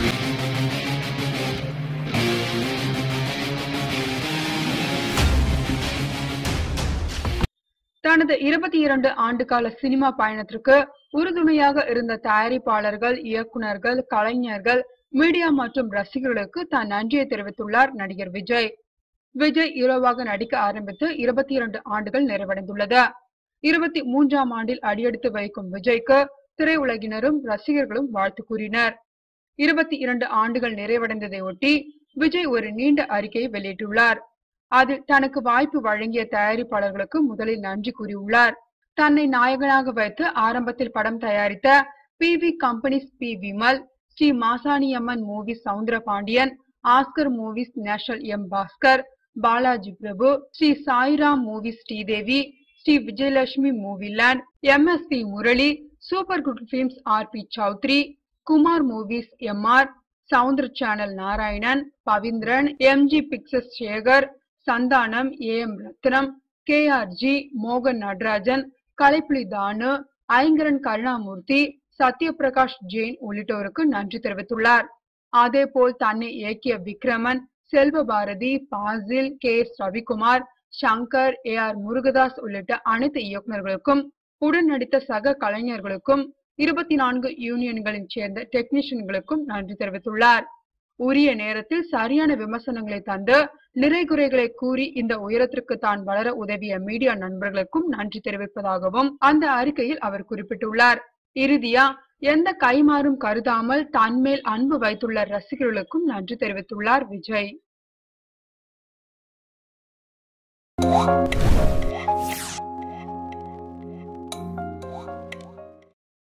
தனது இருபத்தி இரண்டு ஆண்டுகால சினிமா பயணத்திற்கு உறுதுணையாக இருந்த தயாரிப்பாளர்கள் இயக்குனர்கள் கலைஞர்கள் மீடியா மற்றும் ரசிகர்களுக்கு தான் நன்றியை தெரிவித்துள்ளார் நடிகர் விஜய் விஜய் ஹீரோவாக நடிக்க ஆரம்பித்து இருபத்தி இரண்டு ஆண்டுகள் நிறைவடைந்துள்ளது இருபத்தி மூன்றாம் ஆண்டில் அடியெடுத்து வைக்கும் விஜய்க்கு திரையுலகினரும் ரசிகர்களும் வாழ்த்து கூறினர் இருபத்தி இரண்டு ஆண்டுகள் நிறைவடைந்ததை ஒட்டி விஜய் ஒரு நீண்ட அறிக்கையை வெளியிட்டுள்ளார் அதில் தனக்கு வாய்ப்பு வழங்கிய தயாரிப்பாளர்களுக்கு முதலில் நன்றி கூறியுள்ளார் தன்னை நாயகனாக வைத்து ஆரம்பத்தில் படம் தயாரித்த P V companies P Vimal Sri Masaniamman movies Soundara Pandian Oscar movies national M Bhaskar Balaji Prabhu Sri Sairam movies Sridevi Sri Vijayalakshmi movieland M S P Murali super good films R B Chowdhury Kumar movies M R Soundara channel Narayanan Pavindran MG pictures Sekar Santhanam A M Ratnam K R G மோகன் நடராஜன் கலைப்புலி தானு ஐங்கரன் கருணாமூர்த்தி சத்யபிரகாஷ் ஜெயின் உள்ளிட்டோருக்கு நன்றி தெரிவித்துள்ளார் அதேபோல் தன்னை இயக்கிய Vikraman Selva Bharathi Fazil K S Ravikumar Shankar A R Murugadoss உள்ளிட்ட அனைத்து இயக்குநர்களுக்கும் உடன் நடித்த சக கலைஞர்களுக்கும் இருபத்தி நான்கு யூனியன்களின் சேர்ந்த டெக்னீஷியன்களுக்கும் நன்றி தெரிவித்துள்ளார் உரிய நேரத்தில் சரியான விமர்சனங்களை தந்து நிறை குறைகளை கூறி இந்த உயரத்திற்கு தான் வளர உதவிய மீடியா நண்பர்களுக்கும் நன்றி தெரிவிப்பதாகவும் அந்த அறிக்கையில் அவர் குறிப்பிட்டுள்ளார் இறுதியா எந்த கைமாறும் கருதாமல் தன்மேல் அன்பு வைத்துள்ள ரசிகர்களுக்கும் நன்றி தெரிவித்துள்ளார் விஜய்